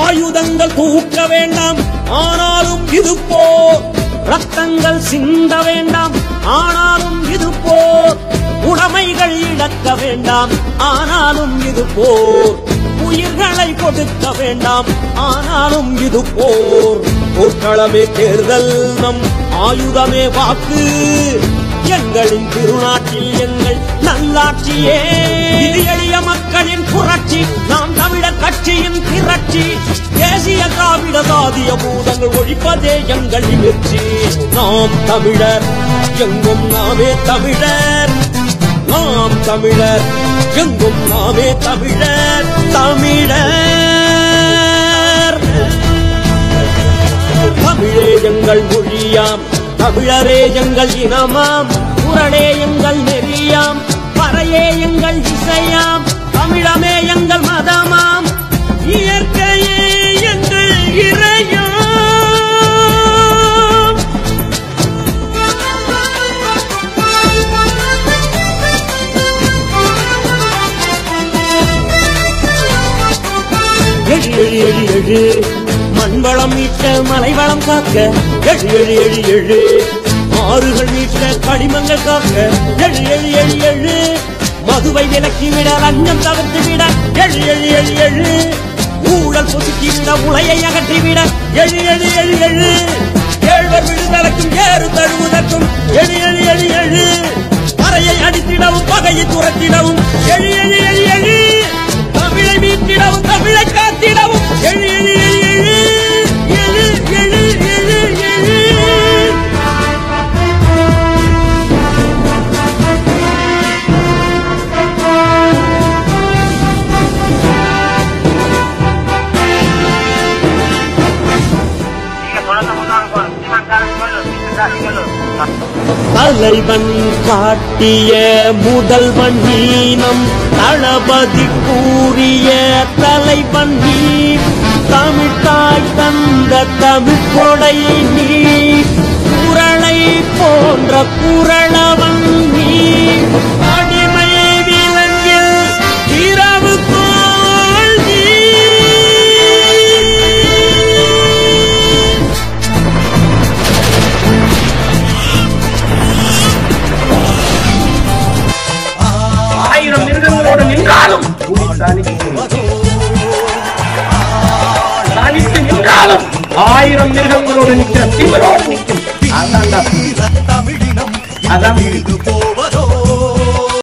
ஆயுதங்கள் தூக்க வேண்டாம் ஆனாலும் இது போர் ரத்தங்கள் சிந்த வேண்டாம் ஆனாலும் இது போர் உடைமைகள் இழக்க வேண்டாம் ஆனாலும் இது போர் உயிர்களை கொடுக்க வேண்டாம் ஆனாலும் இது போர் போர்க்களமே தேர்தல் நம் ஆயுதமே வாக்கு எங்களின் திருநாட்டில் எங்கள் நல்லாட்சியே இது எளிய மக்களின் புரட்சி நாம் தமிழர் கட்சியின் திரட்சி தேசிய திராவிட சாதிய பூதங்கள் ஒழிப்பதே எங்களின் வெற்றி நாம் தமிழர் எங்கும் நாமே தமிழர் நாம் தமிழர் எங்கும் நாமே தமிழர் தமிழர் தமிழே எங்கள் மொழியாம் தமிழரே எங்கள் இனமாம் குரலே எங்கள் நெறியாம் பறையே எங்கள் இசையாம் தமிழமே எங்கள் மதமாம் இயற்கையே எங்கள் இறையாம் எழி எழி எழி எழு மண்வளம் மீட்க மலைவளம் காக்க எழி எழி எழி எழு ஆறுகள் மீட்க கடிமங்கள் காக்க எழி எழி எழி எழு மதுவை விலக்கிவிட லஞ்சம் தவிர்த்து விட எழி எழி எழி எழு ஊழல் பொசுக்கிவிட உலையை அகற்றிவிட எழி எழி எழி எழு ஏழ்வர் விடுதலைக்கும் ஏறு தழுவுதற்கும் எழி எழி எழி எழு அறையை அடித்திடவும் பகையை துரத்திடவும் எழி எழி எழி எழு தமிழை மீட்டிடவும் தமிழை காத்திடவும் எழு எழு எழு எழு எழு எழு எழு எழு தலைவன் காட்டிய முதல்வன் நீனம் தளபதி கூறிய தலைவன் நீ தமிழ்தாய் தந்த தமிழ் கொடை நீ குரலை போன்ற குரளவன் நீ அடிமை விலங்கில் இரவு போல் நீ ஆயிரம் மிருகங்களோடு நின்றாலும் புலி தனிக்கும். தனித்து நின்றாலும் ஆயிரம் மிருகங்களோடு நிற்கிற திமிரோடு நிற்கும் அதான்டா புலி. தமிழினம் அதான் இது போவதோ